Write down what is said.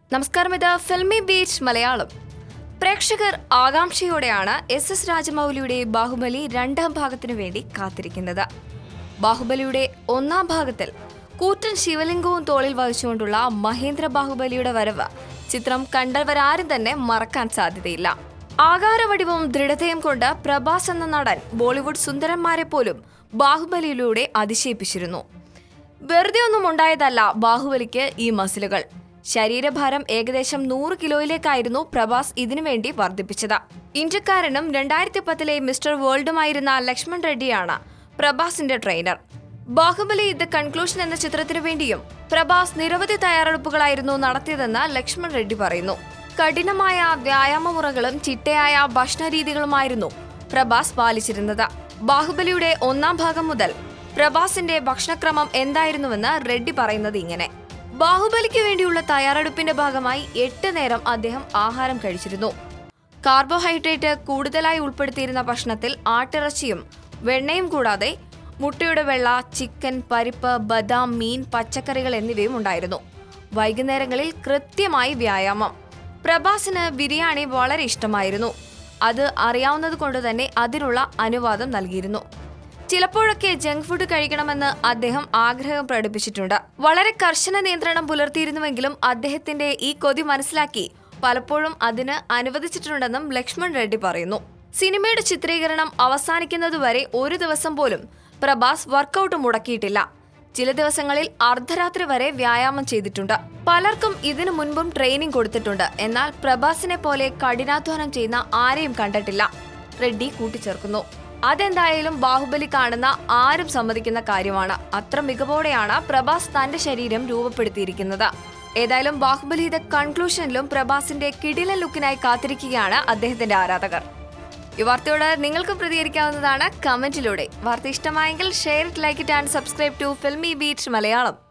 നമസ്കാരം ഇത് filmy beat Malayalam പ്രേക്ഷകർ ആകാംക്ഷയോടെയാണ് എസ് എസ് രാജമൗലിയുടെ ബാഹുബലി രണ്ടാം ഭാഗത്തിനു വേണ്ടി കാത്തിരിക്കുന്നത് ബാഹുബലിയുടെ ഒന്നാം ഭാഗത്തിൽ കൂറ്റൻ ശിവലിംഗവും തോളിൽ വഹിച്ചുകൊണ്ടുള്ള മഹേന്ദ്ര ബാഹുബലിയുടെ വരവ് ചിത്രം കണ്ടവരാരും തന്നെ മറക്കാൻ സാധ്യതയില്ല ആകാരവടിവും ദൃഢതയും കൊണ്ട് പ്രഭാസ് എന്ന നടൻ ബോളിവുഡ് സുന്ദരന്മാരെ പോലും ബാഹുബലിയിലൂടെ അതിശയിപ്പിച്ചിരുന്നു വെറുതെ ഒന്നും ഉണ്ടായതല്ല ബാഹുബലിക്ക് ഈ മസിലുകൾ ശരീരഭാരം ഏകദേശം നൂറ് കിലോയിലേക്കായിരുന്നു പ്രഭാസ് ഇതിനുവേണ്ടി വർദ്ധിപ്പിച്ചത് ഇന്ത്യക്കാരനും രണ്ടായിരത്തി പത്തിലെ മിസ്റ്റർ വേൾഡുമായിരുന്ന ലക്ഷ്മൺ റെഡ്ഡിയാണ് പ്രഭാസിന്റെ ട്രെയിനർ ബാഹുബലി ദ കൺക്ലൂഷൻ എന്ന ചിത്രത്തിനു വേണ്ടിയും പ്രഭാസ് നിരവധി തയ്യാറെടുപ്പുകളായിരുന്നു നടത്തിയതെന്ന് ലക്ഷ്മൺ റെഡ്ഡി പറയുന്നു കഠിനമായ വ്യായാമമുറകളും ചിട്ടയായ ഭക്ഷണരീതികളുമായിരുന്നു പ്രഭാസ് പാലിച്ചിരുന്നത് ബാഹുബലിയുടെ ഒന്നാം ഭാഗം മുതൽ പ്രഭാസിന്റെ ഭക്ഷണക്രമം എന്തായിരുന്നുവെന്ന് റെഡ്ഡി പറയുന്നത് ഇങ്ങനെ ബാഹുബലിക്ക് വേണ്ടിയുള്ള തയ്യാറെടുപ്പിന്റെ ഭാഗമായി എട്ട് നേരം അദ്ദേഹം ആഹാരം കഴിച്ചിരുന്നു കാർബോഹൈഡ്രേറ്റ് കൂടുതലായി ഉൾപ്പെടുത്തിയിരുന്ന ഭക്ഷണത്തിൽ ആട്ടിറച്ചിയും വെണ്ണയും കൂടാതെ മുട്ടയുടെ വെള്ള ചിക്കൻ പരിപ്പ് ബദാം മീൻ പച്ചക്കറികൾ എന്നിവയും ഉണ്ടായിരുന്നു വൈകുന്നേരങ്ങളിൽ കൃത്യമായി വ്യായാമം പ്രഭാസിന് ബിരിയാണി വളരെ ഇഷ്ടമായിരുന്നു അത് അറിയാവുന്നത് കൊണ്ട് തന്നെ അതിനുള്ള അനുവാദം നൽകിയിരുന്നു ചിലപ്പോഴൊക്കെ ജങ്ക് ഫുഡ് കഴിക്കണമെന്ന് അദ്ദേഹം ആഗ്രഹം പ്രകടിപ്പിച്ചിട്ടുണ്ട് വളരെ കർശന നിയന്ത്രണം പുലർത്തിയിരുന്നുവെങ്കിലും അദ്ദേഹത്തിന്റെ ഈ കൊതി മനസ്സിലാക്കി പലപ്പോഴും അതിന് അനുവദിച്ചിട്ടുണ്ടെന്നും ലക്ഷ്മൺ റെഡ്ഡി പറയുന്നു സിനിമയുടെ ചിത്രീകരണം അവസാനിക്കുന്നതുവരെ ഒരു ദിവസം പോലും പ്രഭാസ് വർക്കൗട്ട് മുടക്കിയിട്ടില്ല ചില ദിവസങ്ങളിൽ അർദ്ധരാത്രി വരെ വ്യായാമം ചെയ്തിട്ടുണ്ട് പലർക്കും ഇതിനു മുൻപും ട്രെയിനിങ് കൊടുത്തിട്ടുണ്ട് എന്നാൽ പ്രഭാസിനെ പോലെ കഠിനാധ്വാനം ചെയ്യുന്ന ആരെയും കണ്ടിട്ടില്ല റെഡ്ഡി കൂട്ടിച്ചേർക്കുന്നു അതെന്തായാലും ബാഹുബലി കാണുന്ന ആരും സമ്മതിക്കുന്ന കാര്യമാണ് അത്ര മികവോടെയാണ് പ്രഭാസ് തന്റെ ശരീരം രൂപപ്പെടുത്തിയിരിക്കുന്നത് ഏതായാലും ബാഹുബലി ദ കൺക്ലൂഷനിലും പ്രഭാസിന്റെ കിടിലൻ ലുക്കിനായി കാത്തിരിക്കുകയാണ് അദ്ദേഹത്തിന്റെ ആരാധകർ ഈ വാർത്തയോട് നിങ്ങൾക്ക് പ്രതികരിക്കാവുന്നതാണ് കമന്റിലൂടെ വാർത്ത ഇഷ്ടമായെങ്കിൽ share it like it and subscribe to Filmi beat Malayalam